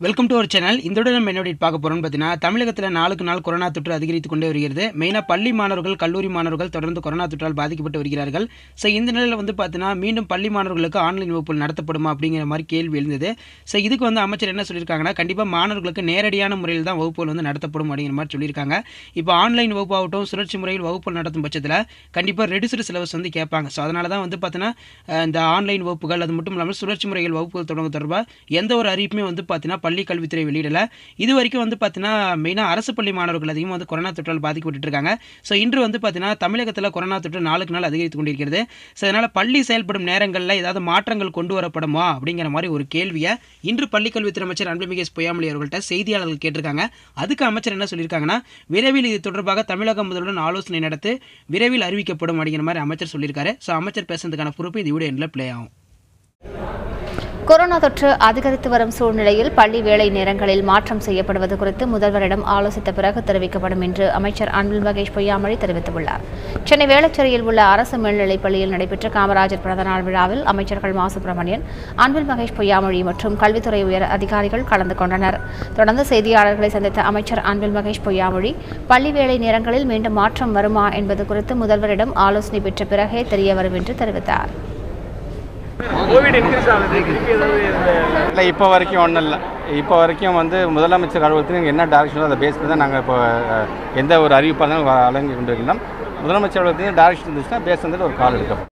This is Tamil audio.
வெல்கம் டு அவர் சேனல் இதோட நம்ம என்ன update பார்க்க போறோம்னு பார்த்தீங்கன்னா தமிழகத்தில் நாளுக்கு நாள் கொரோனா தொற்று அதிகரித்து கொண்டே வருகிறது மெயினாக பள்ளி மாணவர்கள் கல்லூரி மாணவர்கள் தொடர்ந்து கொரோனா தொற்றால் பாதிக்கப்பட்டு வருகிறார்கள் ஸோ இந்த நிலையில் வந்து பார்த்தீங்கன்னா மீண்டும் பள்ளி மாணவர்களுக்கு ஆன்லைன் வகுப்புகள் நடத்தப்படுமா அப்படிங்கிற மாதிரி கேள்வி எழுந்தது ஸோ இதுக்கு வந்து அமைச்சர் என்ன சொல்லியிருக்காங்கன்னா கண்டிப்பாக மாணவர்களுக்கு நேரடியான முறையில் தான் வகுப்புகள் வந்து நடத்தப்படும் அப்படிங்கிற மாதிரி சொல்லியிருக்காங்க இப்போ ஆன்லைன் வகுப்பாகட்டும் சுழற்சி முறையில் வகுப்புகள் நடத்தும் பட்சத்தில் கண்டிப்பாக ரெடியூஸ்டு சிலபஸ் வந்து கேட்பாங்க ஸோ அதனால தான் வந்து பார்த்தீங்கன்னா அஹ், இந்த ஆன்லைன் வகுப்புகள் அது மட்டும் இல்லாமல் சுழற்சி முறையில் வகுப்புகள் தொடங்க தொடர்பாக எந்த ஒரு அறிவிப்புமே வந்து பார்த்தீங்கன்னா பள்ளி கல்வித்துறை வெளியிடல இது வரைக்கும் வந்து பார்த்தீங்கன்னா மெயினாக அரசு பள்ளி மாணவர்கள் அதிகமாக வந்து கொரோனா தொற்றால் பாதிக்கப்பட்டு இருக்காங்க ஸோ இன்று வந்து பார்த்தீங்கன்னா தமிழகத்தில் கொரோனா தொற்று நாளுக்கு நாள் அதிகரித்து கொண்டிருக்கிறது ஸோ அதனால் பள்ளி செயல்படும் நேரங்களில் ஏதாவது மாற்றங்கள் கொண்டு வரப்படுமா அப்படிங்கிற மாதிரி ஒரு கேள்வியை இன்று பள்ளிக்கல்வித்துறை அமைச்சர் அன்புமிகு எஸ் பொய்யாமொழி அவர்கள்ட்ட செய்தியாளர்கள் கேட்டிருக்காங்க அதுக்கு அமைச்சர் என்ன சொல்லியிருக்காங்கன்னா விரைவில் இது தொடர்பாக தமிழக முதல்வருடன் ஆலோசனை நடத்தி விரைவில் அறிவிக்கப்படும் அப்படிங்கிற மாதிரி அமைச்சர் சொல்லியிருக்காரு ஸோ அமைச்சர் பேசுறதுக்கான பொறுப்பு இது வீடியோ எண்டில் ப்ளே ஆகும் கொரோனா தொற்று அதிகரித்து வரும் சூழ்நிலையில் பள்ளி வேலை நேரங்களில் மாற்றம் செய்யப்படுவது குறித்து முதல்வரிடம் ஆலோசித்த பிறகு தெரிவிக்கப்படும் என்று அமைச்சர் அன்பில் மகேஷ் பொய்யாமொழி தெரிவித்துள்ளார் சென்னை வேளச்சேரியில் உள்ள அரசு மேல்நிலைப் பள்ளியில் நடைபெற்ற காமராஜர் பிறந்தநாள் விழாவில் அமைச்சர்கள் மா சுப்பிரமணியன் அன்பில் மகேஷ் பொய்யாமொழி மற்றும் கல்வித்துறை உயர் அதிகாரிகள் கலந்து கொண்டனர் தொடர்ந்து செய்தியாளர்களை சந்தித்த அமைச்சர் அன்பில் மகேஷ் பொய்யாமொழி பள்ளி வேலை நேரங்களில் மீண்டும் மாற்றம் வருமா என்பது குறித்து முதல்வரிடம் ஆலோசனை பெற்ற பிறகே தெரிய வரும் என்று தெரிவித்தார் கோவிட் இன்க்ரீஸ் ஆகுது திருப்பி ஏதாவது இந்த இல்லை இப்போ வரைக்கும் ஒன்றும் இல்லை இப்போ வரைக்கும் வந்து முதலமைச்சர் அலுவலகத்தில் என்ன டேரக்ஷனோ அதை பேஸ் பண்ணி தான் நாங்கள் இப்போ அஹ், எந்த ஒரு அறிவிப்பாக இருந்தாலும் வழங்கி கொண்டிருக்கிறோம் முதலமைச்சர் அலுவலகத்தையும் டேரக்ஷன் இருந்துச்சுன்னா பேஸ் வந்துட்டு ஒரு கால் எடுக்கப்படும்